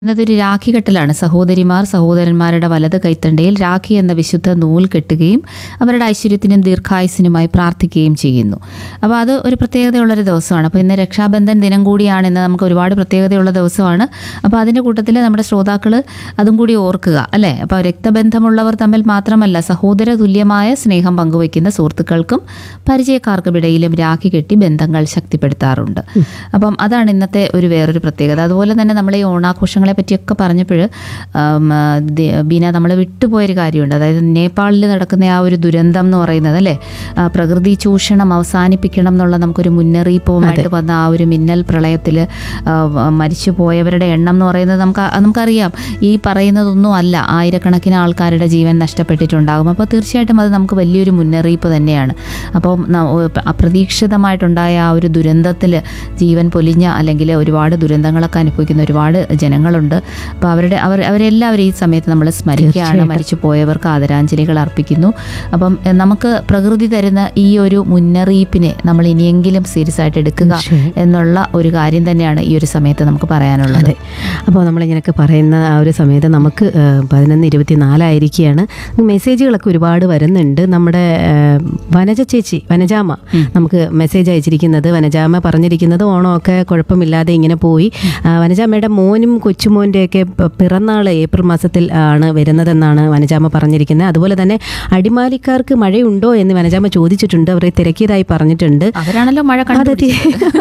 എന്നതൊരു രാഖി കെട്ടലാണ് സഹോദരിമാർ സഹോദരന്മാരുടെ വലത് കൈത്തണ്ടയിൽ രാഖി എന്ന വിശുദ്ധ നൂൽ കെട്ടുകയും അവരുടെ ഐശ്വര്യത്തിനും ദീർഘായുസിനുമായി പ്രാർത്ഥിക്കുകയും ചെയ്യുന്നു അപ്പോൾ അത് ഒരു പ്രത്യേകതയുള്ളൊരു ദിവസമാണ് അപ്പോൾ ഇന്ന് രക്ഷാബന്ധൻ ദിനം കൂടിയാണ് ഇന്ന് നമുക്ക് ഒരുപാട് പ്രത്യേകതയുള്ള ദിവസമാണ് അപ്പോൾ അതിൻ്റെ കൂട്ടത്തിൽ നമ്മുടെ ശ്രോതാക്കൾ അതും കൂടി ഓർക്കുക അല്ലേ അപ്പോൾ രക്തബന്ധമുള്ളവർ തമ്മിൽ മാത്രമല്ല സഹോദര തുല്യമായ സ്നേഹം പങ്കുവയ്ക്കുന്ന സുഹൃത്തുക്കൾക്കും പരിചയക്കാർക്കും ഇടയിലും രാഖി കെട്ടി ബന്ധങ്ങൾ ശക്തിപ്പെടുത്താറുണ്ട് അപ്പം അതാണ് ഇന്നത്തെ ഒരു വേറൊരു പ്രത്യേകത അതുപോലെ തന്നെ നമ്മൾ ഈ ഓണാഘോഷങ്ങളെ പറ്റിയൊക്കെ പറഞ്ഞപ്പോൾ ബീന നമ്മൾ വിട്ടുപോയൊരു കാര്യമുണ്ട് അതായത് നേപ്പാളിൽ നടക്കുന്ന ആ ഒരു ദുരന്തം എന്ന് പറയുന്നത് അല്ലേ ആ, പ്രകൃതി ചൂഷണം അവസാനിപ്പിക്കണം എന്നുള്ള നമുക്കൊരു മുന്നറിയിപ്പുമായിട്ട് വന്ന ആ ഒരു മിന്നൽ പ്രളയത്തിൽ മരിച്ചു പോയവരുടെ എണ്ണം എന്ന് പറയുന്നത് നമുക്ക് ആ- നമുക്കറിയാം ഈ പറയുന്നതൊന്നും അല്ല ആയിരക്കണക്കിന് ആൾക്കാരുടെ ജീവൻ നഷ്ടപ്പെട്ടിട്ടുണ്ടാകും അപ്പോൾ തീർച്ചയായിട്ടും അത് നമുക്ക് വലിയൊരു മുന്നറിയിപ്പ് തന്നെയാണ് അപ്പോൾ ന- ഓ- അപ്രതീക്ഷിതമായിട്ടുണ്ടായ ആ ഒരു ദുരന്തത്തിൽ ജീവൻ പൊലിഞ്ഞ അല്ലെങ്കിൽ ഒരുപാട് ദുരന്തങ്ങളൊക്കെ അനുഭവിക്കുന്ന ഒരുപാട് ജനങ്ങളുണ്ട് അപ്പോൾ അവരുടെ അവർ അവരെല്ലാവരും ഈ സമയത്ത് നമ്മൾ സ്മരിക്കുകയാണ് മരിച്ചു പോയവർക്ക് ആദരാഞ്ജലികൾ അർപ്പിക്കുന്നു അപ്പം എ, നമുക്ക് പ്രകൃതി തരുന്ന ഈ ഒരു മുന്നറിയിപ്പിനെ നമ്മൾ ഇനിയെങ്കിലും സീരിയസ് ആയിട്ട് എടുക്കുക എന്നുള്ള ഒരു കാര്യം തന്നെയാണ് ഈ ഒരു സമയത്ത് നമുക്ക് പറയാനുള്ളത് അതെ അപ്പോൾ നമ്മളിങ്ങനെയൊക്കെ പറയുന്ന ആ ഒരു സമയത്ത് നമുക്ക് ഏഹ്, പതിനൊന്ന് ഇരുപത്തി നാലായിരിക്കുകയാണ് മെസ്സേജുകളൊക്കെ ഒരുപാട് വരുന്നുണ്ട് നമ്മുടെ ഏഹ്, വനജ ചേച്ചി വനജാമ നമുക്ക് മെസ്സേജ് അയച്ചിരിക്കുന്നത് വനജാമ പറഞ്ഞിരിക്കുന്നത് ഓണമൊക്കെ കുഴപ്പമില്ലാതെ ഇങ്ങനെ പോയി ആ, വനജാമയുടെ മോനും കൊച്ചുമോൻ്റെയൊക്കെ പിറന്നാൾ ഏപ്രിൽ മാസത്തിൽ ആണ് വരുന്നതെന്നാണ് വനജാമ പറഞ്ഞിരിക്കുന്നത് അതുപോലെ തന്നെ അടിമാലിക്കാർക്ക് മഴയുണ്ടോ എന്ന് വനജാമ ചോദിച്ചിട്ടുണ്ട് അവരെ തിരക്കിയതായി പറഞ്ഞിട്ടുണ്ട് അവരാണല്ലോ മഴ അതെ കണ്ടു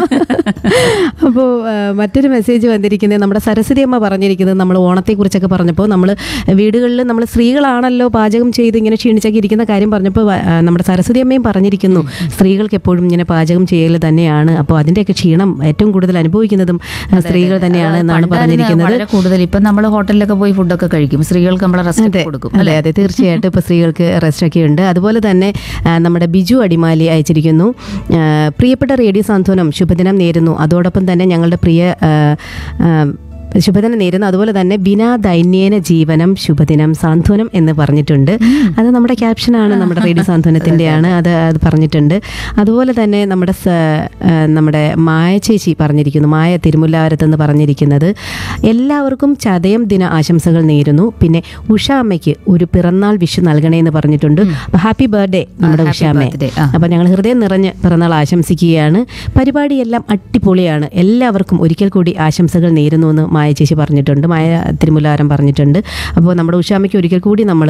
അപ്പോൾ മറ്റൊരു മെസ്സേജ് വന്നിരിക്കുന്നത് നമ്മുടെ സരസ്വതി അമ്മ പറഞ്ഞിരിക്കുന്നത് നമ്മൾ ഓണത്തെക്കുറിച്ചൊക്കെ പറഞ്ഞപ്പോൾ നമ്മൾ വീടുകളിൽ നമ്മൾ സ്ത്രീകളാണല്ലോ പാചകം ചെയ്ത് ഇങ്ങനെ ക്ഷീണിച്ചൊക്കെ ഇരിക്കുന്ന കാര്യം പറഞ്ഞപ്പോൾ വ- ആ, നമ്മുടെ സരസ്വതി അമ്മയും പറഞ്ഞിരിക്കുന്നു സ്ത്രീകൾക്ക് എപ്പോഴും ഇങ്ങനെ പാചകം ചെയ്യൽ തന്നെയാണ് അപ്പോൾ അതിൻ്റെയൊക്കെ ക്ഷീണം ഏറ്റവും കൂടുതൽ അനുഭവിക്കുന്നതും ആ, സ്ത്രീകൾ തന്നെയാണ് എന്നാണ് പണ്ടായിരുന്നു പറഞ്ഞിരിക്കുന്നത് വളരെ കൂടുതൽ ഇപ്പം നമ്മൾ ഹോട്ടലിലൊക്കെ പോയി ഫുഡൊക്കെ കഴിക്കും സ്ത്രീകൾക്ക് നമ്മൾ റെസ്റ്റ് അതെ കൊടുക്കും അതെ അതെ തീർച്ചയായിട്ടും ഇപ്പോൾ സ്ത്രീകൾക്ക് റെസ്റ്റ് ഒക്കെ ഉണ്ട് അതുപോലെ തന്നെ ആ, നമ്മുടെ ബിജു അടിമാലി അയച്ചിരിക്കുന്നു ആ, പ്രിയപ്പെട്ട റേഡിയോ സാന്ത്വനം ശുഭദിനം നേരുന്നു അതോടൊപ്പം തന്നെ ഞങ്ങളുടെ പ്രിയ ആ, ആ, ശുഭദിനം നേരുന്നു അതുപോലെ തന്നെ ബിനാ ദൈന്യേന ജീവനം ശുഭദിനം സാന്ത്വനം എന്ന് പറഞ്ഞിട്ടുണ്ട് അത് നമ്മുടെ ക്യാപ്ഷനാണ് നമ്മുടെ റേഡിയോ സാന്ത്വനത്തിൻ്റെയാണ് അത് അത് പറഞ്ഞിട്ടുണ്ട് അതുപോലെ തന്നെ നമ്മുടെ സ- ആ, നമ്മുടെ മായ ചേച്ചി പറഞ്ഞിരിക്കുന്നു മായ തിരുമുല്ലാവരത്ത് എന്ന് പറഞ്ഞിരിക്കുന്നത് എല്ലാവർക്കും ചതയം ദിന ആശംസകൾ നേരുന്നു പിന്നെ ഉഷ അമ്മയ്ക്ക് ഒരു പിറന്നാൾ വിഷു നൽകണേ എന്ന് പറഞ്ഞിട്ടുണ്ട് അപ്പോൾ ഹാപ്പി ബർത്ത്ഡേ നമ്മുടെ happy ഉഷ അമ്മയെ birthday. ആ. അപ്പോൾ ഞങ്ങൾ ഹൃദയം നിറഞ്ഞ് പിറന്നാൾ ആശംസിക്കുകയാണ് പരിപാടിയെല്ലാം അടിപൊളിയാണ് എല്ലാവർക്കും ഒരിക്കൽ കൂടി ആശംസകൾ നേരുന്നു എന്ന് മായ ചേച്ചി പറഞ്ഞിട്ടുണ്ട് മായ തിരുമുല്ലാരം പറഞ്ഞിട്ടുണ്ട് അപ്പോൾ നമ്മുടെ ഉഷാമ്മയ്ക്ക് ഒരിക്കൽ കൂടി നമ്മൾ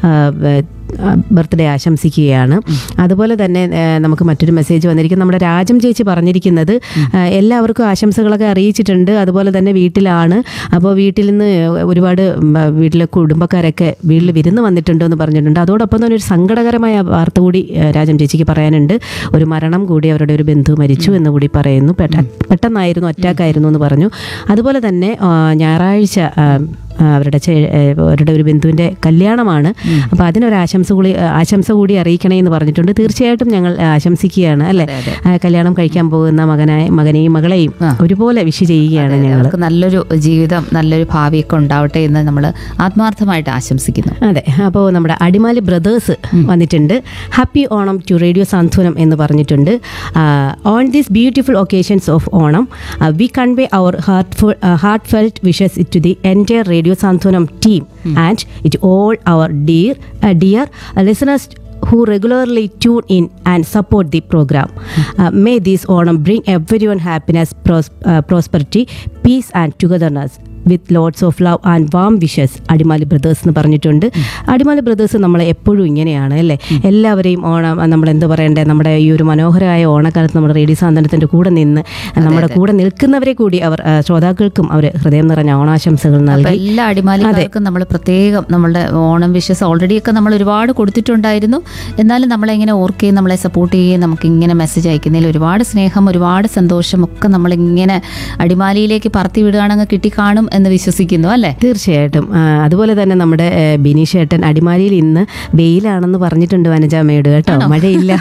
ബർത്ത്ഡേ ആശംസിക്കുകയാണ് അതുപോലെ തന്നെ ആ, നമുക്ക് മറ്റൊരു മെസ്സേജ് വന്നിരിക്കും നമ്മുടെ രാജം ചേച്ചി പറഞ്ഞിരിക്കുന്നത് ആ, എല്ലാവർക്കും ആശംസകളൊക്കെ അറിയിച്ചിട്ടുണ്ട് അതുപോലെ തന്നെ വീട്ടിലാണ് അപ്പോൾ വീട്ടിൽ നിന്ന് ഒരുപാട് ഉം, വീട്ടിലെ കുടുംബക്കാരൊക്കെ വീട്ടിൽ വിരുന്ന് വന്നിട്ടുണ്ട് എന്ന് പറഞ്ഞിട്ടുണ്ട് അതോടൊപ്പം തന്നെ ഒരു സങ്കടകരമായ വാർത്ത കൂടി ആ, രാജം ചേച്ചിക്ക് പറയാനുണ്ട് ഒരു മരണം കൂടി അവരുടെ ഒരു ബന്ധു മരിച്ചു എന്ന് കൂടി പറയുന്നു പെട്ട- പെട്ടെന്നായിരുന്നു അറ്റാക്ക് ആയിരുന്നു എന്ന് പറഞ്ഞു അതുപോലെ തന്നെ ആ, ഞായറാഴ്ച ആ, ആ, അവരുടെ ചേ- ഏ, അവരുടെ ഒരു ബന്ധുവിൻ്റെ കല്യാണമാണ് അപ്പോൾ അതിനൊരു ആശംസ കൂടി ആശംസ കൂടി അറിയിക്കണേ എന്ന് പറഞ്ഞിട്ടുണ്ട് തീർച്ചയായിട്ടും ഞങ്ങൾ ആശംസിക്കുകയാണ് അല്ലേ ആ, കല്യാണം കഴിക്കാൻ പോകുന്ന മകനായ മകനെയും മകളെയും ഒരുപോലെ വിഷ് ചെയ്യുകയാണ് ഞങ്ങൾ അവർക്ക് നല്ലൊരു ജീവിതം നല്ലൊരു ഭാവിയൊക്കെ ഉണ്ടാവട്ടെ എന്ന് നമ്മൾ ആത്മാർത്ഥമായിട്ട് ആശംസിക്കുന്നു അതെ അപ്പോൾ നമ്മുടെ അടിമാലി ബ്രദേഴ്സ് വന്നിട്ടുണ്ട് happy Onam to radio Santhwanam എന്ന് പറഞ്ഞിട്ടുണ്ട് on these beautiful occasions of Onam we convey our heart heartfelt wishes to the entire radio Santhwanam team and it all our dear dear listeners who regularly tune in and support the program. Uh, may this Onam bring everyone happiness, pros- uh, prosperity, peace, and togetherness. With lots of love and warm wishes Adimali brothers എന്ന് പറഞ്ഞിട്ടുണ്ട് Adimali brothers നമ്മളെ എപ്പോഴും ഇങ്ങനെയാണ് അല്ലേ എല്ലാവരെയും ഓണം നമ്മൾ എന്താ പറയണ്ടേ നമ്മുടെ ഈ ഒരു മനോഹരമായ ഓണക്കാലത്ത് നമ്മുടെ റേഡിയോ സാന്ത്വനത്തിൻ്റെ കൂടെ നിന്ന് നമ്മുടെ കൂടെ നിൽക്കുന്നവരെ കൂടി അവർ ആ, ശ്രോതാക്കൾക്കും അവർ ഹൃദയം നിറഞ്ഞ ഓണാശംസകൾ അപ്പൊ നൽകി എല്ലാ അടിമാലികൾക്കും നമ്മൾ പ്രത്യേകം നമ്മളുടെ ഓണം വിഷസ് ഓൾറെഡി ഒക്കെ നമ്മൾ ഒരുപാട് കൊടുത്തിട്ടുണ്ടായിരുന്നു എന്നാലും നമ്മളെ ഇങ്ങനെ ഓർക്കുകയും നമ്മളെ സപ്പോർട്ട് ചെയ്യുകയും നമുക്ക് ഇങ്ങനെ മെസ്സേജ് അയക്കുന്നതിൽ ഒരുപാട് സ്നേഹം ഒരുപാട് സന്തോഷം ഒക്കെ നമ്മളിങ്ങനെ അടിമാലിയിലേക്ക് പറത്തി വിടുകയാണെങ്കിൽ കിട്ടിക്കാണും എന്ന് വിശ്വസിക്കുന്നു അല്ലേ തീർച്ചയായിട്ടും ആ, അതുപോലെ തന്നെ നമ്മുടെ ഏ, ബിനീഷ് ഏട്ടൻ അടിമാലിയിൽ ഇന്ന് വെയിലാണെന്ന് പറഞ്ഞിട്ടുണ്ട് വനജാമയോട് കേട്ടോ മഴയില്ല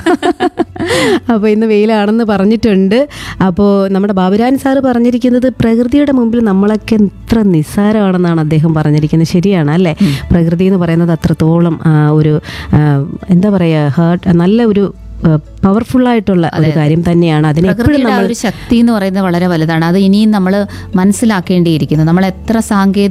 അപ്പോൾ ഇന്ന് വെയിലാണെന്ന് പറഞ്ഞിട്ടുണ്ട് അപ്പോൾ നമ്മുടെ ബാബുരാൻ സാറ് പറഞ്ഞിരിക്കുന്നത് പ്രകൃതിയുടെ മുമ്പിൽ നമ്മളൊക്കെ എത്ര നിസ്സാരമാണെന്നാണ് അദ്ദേഹം പറഞ്ഞിരിക്കുന്നത് ശരിയാണ് അല്ലേ പ്രകൃതി എന്ന് പറയുന്നത് അത്രത്തോളം ആ, ഒരു ആ, എന്താ പറയുക ഹേർട്ട് നല്ല ഒരു പവർഫുൾ ആയിട്ടുള്ള ഒരു കാര്യം തന്നെയാണ് അതിനെ എപ്പോഴും പ്രകൃതിയുടെ ആ നമ്മൾ ഒരു ശക്തി എന്ന് പറയുന്നത് വളരെ വലുതാണ് അത് ഇനിയും നമ്മൾ മനസ്സിലാക്കേണ്ടിയിരിക്കുന്നു നമ്മൾ എത്ര സാങ്കേതിക